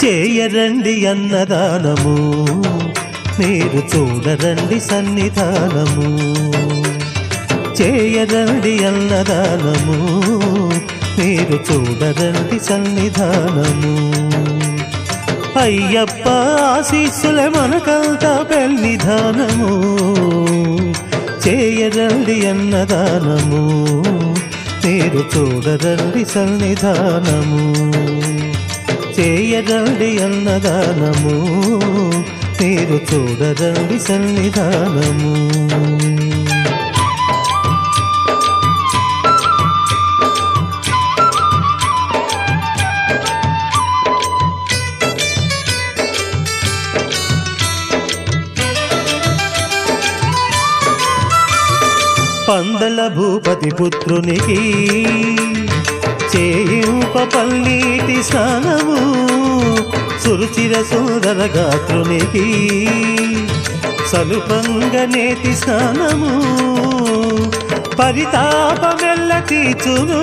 చేయరండి అన్నదానము మీరు చూడరండి సన్నిధానము చేయరండి అన్నదానము మీరు చూడరండి సన్నిధానము అయ్యప్ప ఆశీస్సుల మనకంతా పెళ్లిధానము చేయరండి అన్నదానము మీరు చూడరండి సన్నిధానము చేయరండి అన్నదానము మీరు చూడరండి సన్నిధానము పందల భూపతి పుత్రునికి చేయింప పల్లీటి స్నానము సురుచిర సుందర గాత్రునికి సలుపంగ నేతి స్నానము పరితాపమెల్ల తీర్చును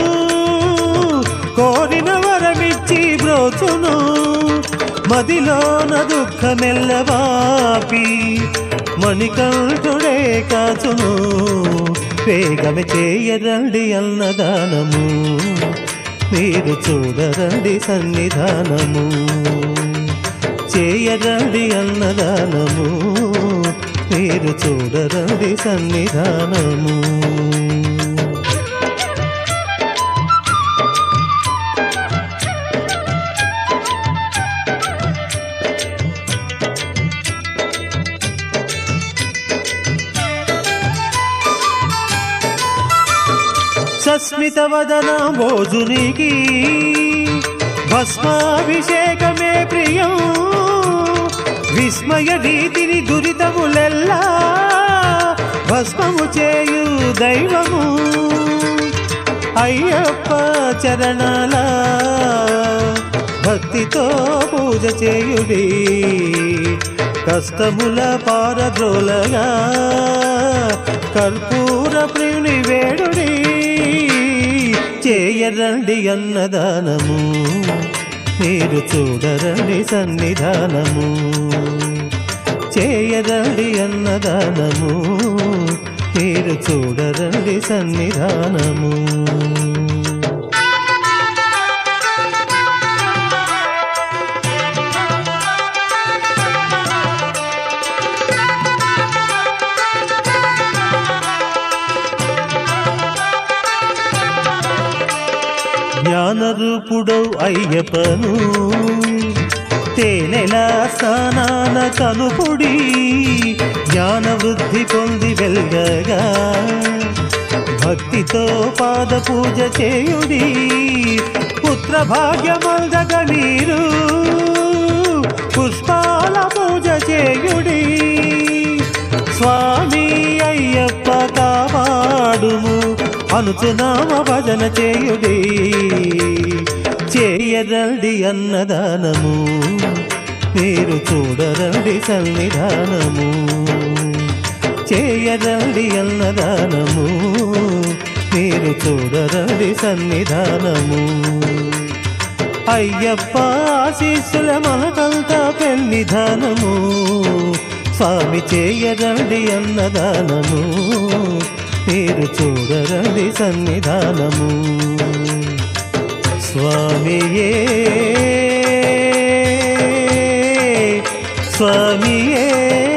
కోరిన వరమిచ్చి బ్రోచును మదిలోన దుఃఖమెల్లవాపి మణికంఠుడే కాచును వేగమే చేయరండి అన్నదానము మీరు చూడరండి సన్నిధానము చేయరండి అన్నదానము మీరు చూడరండి సన్నిధానము సస్మిత వదన భోజునికి భస్మాభిషేకమే ప్రియం విస్మయ రీతిని దురితములెల్లా భస్మము చేయు దైవము అయ్యప్ప చరణాల భక్తితో పూజ చేయుడి కష్టముల పారద్రోలగా కర్పూర ప్రియుని వేడుడి చేయరండి అన్నదానము మీరు చూడరండి సన్నిధానము చేయరండి అన్నదానము మీరు చూడరండి సన్నిధానము జ్ఞానరూపుడౌ అయ్యప్పను తేనెల స్నానాన కనుపుడి జ్ఞాన వృద్ధి పొంది వెల్గగా భక్తితో పాద పూజ చేయుడి పుత్ర భాగ్యమందగ నీరు పుష్పాల పూజ చేయుడి స్వామి అయ్యప్ప కాపాడుము అనుచునామ భజన చేయుడి చేయరండి అన్నదానము మీరు చూడరండి సన్నిధానము చేయరండి అన్నదానము మీరు చూడరండి సన్నిధానము అయ్యప్ప ఆశీస్సుల మనకంతా పెళ్లిధానము స్వామి చేయరండి అన్నదానము మీరు చూడరండి సన్నిధానము స్వామియే స్వామియే